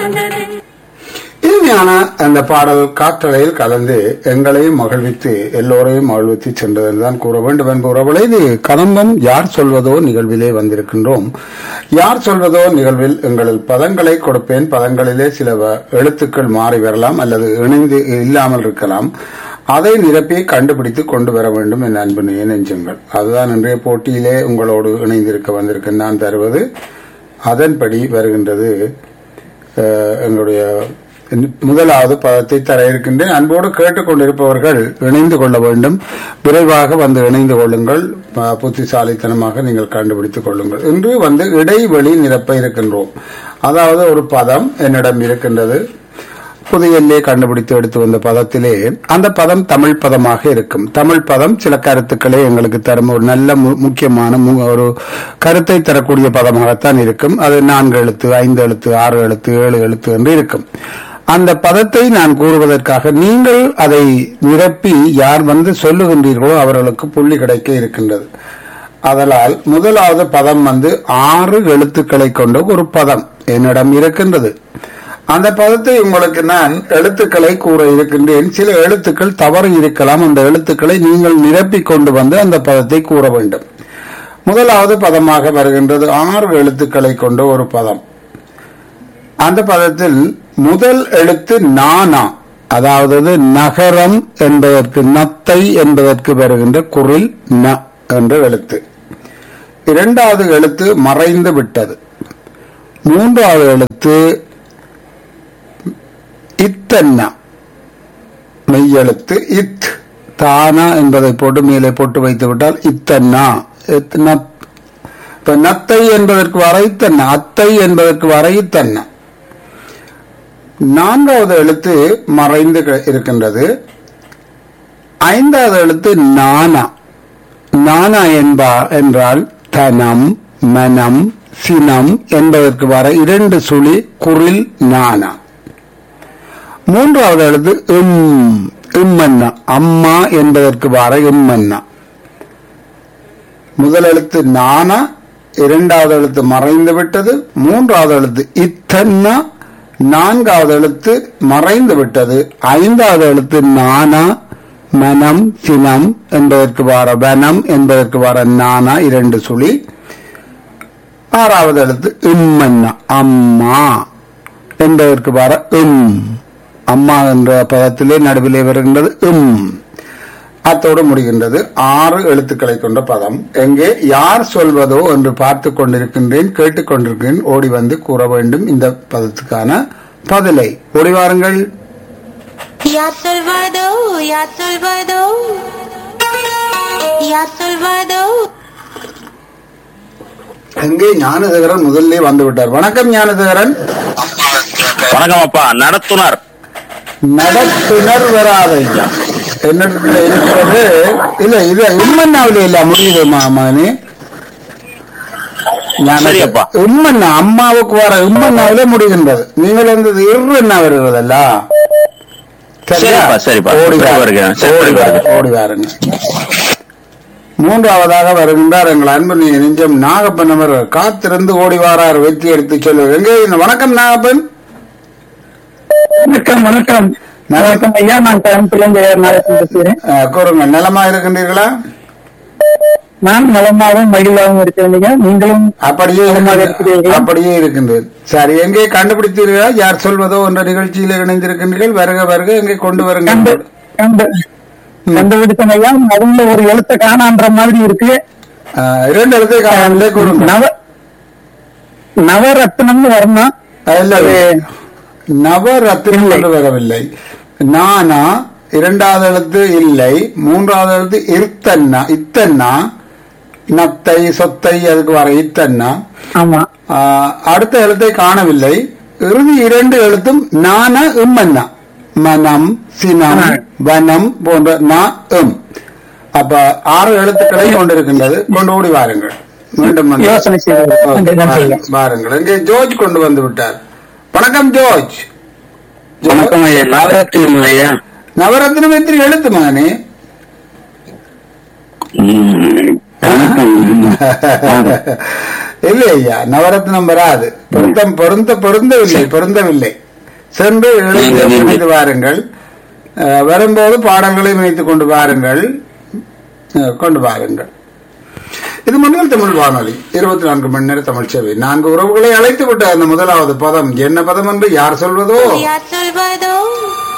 வந்தது இனிமையான அந்த பாடல் காற்றலையில் கலந்து எங்களையும் மகிழ்வித்து எல்லோரையும் மகிழ்வித்து சென்றதுதான் கூற வேண்டும் என்பவர்களே இது கதம்பம் யார் சொல்வதோ நிகழ்விலே வந்திருக்கின்றோம் யார் சொல்வதோ நிகழ்வில் எங்களில் பதங்களை கொடுப்பேன் பதங்களிலே சில வ- எழுத்துக்கள் மாறி வரலாம் அல்லது இணைந்து இல்லாமல் இருக்கலாம் அதை நிரப்பி கண்டுபிடித்து கொண்டு வர வேண்டும் என் அன்பு நேய நெஞ்சங்கள் அதுதான் இன்றைய போட்டியிலே உங்களோடு இணைந்திருக்க வந்திருக்க நான் தருவது அதன்படி வருகின்றது அஹ், எங்களுடைய முதலாவது பதத்தை தர இருக்கின்றேன் அன்போடு கேட்டுக்கொண்டிருப்பவர்கள் இணைந்து கொள்ள வேண்டும் விரைவாக வந்து இணைந்து கொள்ளுங்கள் ப- புத்திசாலித்தனமாக நீங்கள் கண்டுபிடித்துக் கொள்ளுங்கள் இன்று வந்து இடைவெளி நிரப்ப இருக்கின்றோம் அதாவது ஒரு பதம் என்னிடம் இருக்கின்றது புதையல்லே கண்டுபிடித்து எடுத்து வந்த பதத்திலே அந்த பதம் தமிழ் பதமாக இருக்கும் தமிழ் பதம் சில கருத்துக்களை எங்களுக்கு தரும் ஒரு நல்ல மு- முக்கியமான மு- ஒரு கருத்தை தரக்கூடிய பதமாகத்தான் இருக்கும் அது நான்கு எழுத்து ஐந்து எழுத்து ஆறு எழுத்து ஏழு எழுத்து என்று இருக்கும் அந்த பதத்தை நான் கூறுவதற்காக நீங்கள் அதை நிரப்பி யார் வந்து சொல்லுகின்றீர்களோ அவர்களுக்கு புள்ளி கிடைக்க இருக்கின்றது அதனால் முதலாவது பதம் வந்து ஆறு எழுத்துக்களை கொண்ட ஒரு பதம் என்னிடம் இருக்கின்றது அந்த பதத்தை உங்களுக்கு நான் எழுத்துக்களை கூற இருக்கின்றேன் சில எழுத்துக்கள் தவறு இருக்கலாம் அந்த எழுத்துக்களை நீங்கள் நிரப்பிக் கொண்டு வந்து அந்த பதத்தை கூற வேண்டும் முதலாவது பதமாக வருகின்றது ஆறு எழுத்துக்களை கொண்ட ஒரு பதம் அந்த பதத்தில் முதல் எழுத்து நானா அதாவது நகரம் என்பதற்கு நத்தை என்பதற்கு வருகின்ற குரில் ந என்ற எழுத்து இரண்டாவது எழுத்து மறைந்து விட்டது மூன்றாவது எழுத்து இத்தன்னா மெய்யெழுத்து இத் தானா என்பதை போட்டு மேலே போட்டு வைத்து விட்டால் இத்தன்னா இத் நத். இப்ப நத்தை என்பதற்கு வர இத்தன்னா அத்தை என்பதற்கு வர இத்தன்னா நான்காவது எழுத்து மறைந்து க- இருக்கின்றது ஐந்தாவது எழுத்து நானா நானா என்பா என்றால் தனம் மனம் சினம் என்பதற்கு வர இரண்டு சுழி குரில் நானா மூன்றாவது எழுத்து இம் இம்மன்னா அம்மா என்பதற்கு வர இம்மன்னா முதல் எழுத்து நானா இரண்டாவது எழுத்து மறைந்து விட்டது மூன்றாவது எழுத்து இத்தன்னா நான்காவது எழுத்து மறைந்து விட்டது ஐந்தாவது எழுத்து நானா மனம் சினம் என்பதற்கு வர வனம் என்பதற்கு வர நானா இரண்டு சுழி ஆறாவது எழுத்து இம்மன்னா அம்மா என்பதற்கு வர இம் அம்மா என்ற பதத்திலே நடுவிலே வருகின்றது இம் அத்தோடு முடிகின்றது ஆறு எழுத்துக்களை கொண்ட பதம் எங்கே யார் சொல்வதோ என்று பார்த்து கொண்டிருக்கின்றேன் கேட்டுக்கொண்டிருக்கிறேன் ஓடி வந்து கூற வேண்டும் இந்த பதத்துக்கான பதிலை ஓடி வாருங்கள் யார் சொல்வதோ யார் சொல்வதோ யார் சொல்வதோ எங்கே ஞானதேகரன் முதல்லே வந்து விட்டார் வணக்கம் ஞானதேகரன் வணக்கம் அப்பா நடத்துனர் நடத்துனர் வராதையா என்னிடத்துல இருக்கிறது இல்ல இது இம்மன்னாவில இல்ல முடியுது மாமானி சரியப்பா. இம்மன்னா அம்மாவுக்கு வர இம்மன்னாவிலே முடிகின்றது நீங்கள் வந்து இரு என்ன வருகிறதல்ல சரிப்பா, சரிப்பா. ஓடி சரி, வாருங்க. வருகிறேன். சரி, ஓடி வாருங்க. வருகிறேன். ஓடி வாருங்க மூன்றாவதாக வருகின்றார் எங்கள் அன்பு நீ நெஞ்சம் நாகப்பன் அவர் காத்திருந்து ஓடி வாரார் வெற்றி எடுத்து சொல்லுவார் எங்கே இந்த வணக்கம் நாகப்பன் வணக்கம் வணக்கம் வணக்கம் ஐயா நான் கோயம்புத்தூர்லேருந்து ஏஆர் நாகேசன் பேசுகிறேன் அஹ், கூறுங்க நலமா இருக்கின்றீர்களா நான் நலமாகவும் மகிழ்வாகவும் இருக்கிறேன் ஐயா நீங்களும் அப்படியே நலமாக இருக்கின்ற- இருக்கிறீர்களா? அப்படியே இருக்கின்றது சரி எங்கே கண்டுபிடித்தீர்களா யார் சொல்வதோ என்ற நிகழ்ச்சியில் இணைந்திருக்கின்றீர்கள் வருக வருக எங்கே கொண்டு கண்டு வருங்க கண்டு கண்டுபிடித்தேன் ஐயா அதுல ஒரு எழுத்த காணான்ற மாதிரி இருக்கு அஹ், இரண்டு எழுத்தை காணவில்லை கூறுங்க நவ நவரத்னம்னு வரணும் இல்ல நவரத்தினம் கொண்டு வரவில்லை நானா இரண்டாவது எழுத்து இல்லை மூன்றாவது எழுத்து இருத்தன்னா இத்தன்னா நத்தை சொத்தை அதுக்கு வர இத்தன்னா ஆமா ஆஹ், அடுத்த எழுத்தை காணவில்லை இறுதி இரண்டு எழுத்தும் நான இம்மன்னா மனம் சினம் வனம் போன்ற நா இம் அப்ப ஆறு எழுத்துக்களை கொண்டிருக்கின்றது கொண்டு ஓடி வாருங்கள் மீண்டும் வந்து- யோசனை செய்வது. ஓ, நன்றி, நன்றி ஐயா. வாருங்கள், வாருங்கள் இங்கே ஜோர்ஜ் கொண்டு வந்து விட்டார் வணக்கம் ஜோர்ஜ் வணக்கம் ஐயா நவரத்தினம் ஐயா நவரத்னம் எத்தனை எழுத்து மகனே இல்லை ஐயா நவரத்னம் வராது பொருத்தம் பொருந்த பொருந்தவில்லை பொருந்தவில்லை சென்று எழுந்து இணைந்து வாருங்கள் அஹ், வரும்போது பாடங்களை இணைத்துக் கொண்டு வாருங்கள் அஹ், கொண்டு வாருங்கள் இது முன்னில் தமிழ் வானொலி இருபத்தி நான்கு மணி நேர தமிழ் சேவை நான்கு உறவுகளை அழைத்து விட்ட அந்த முதலாவது பதம் என்ன பதம் என்று யார் சொல்வதோ யார் சொல்வதோ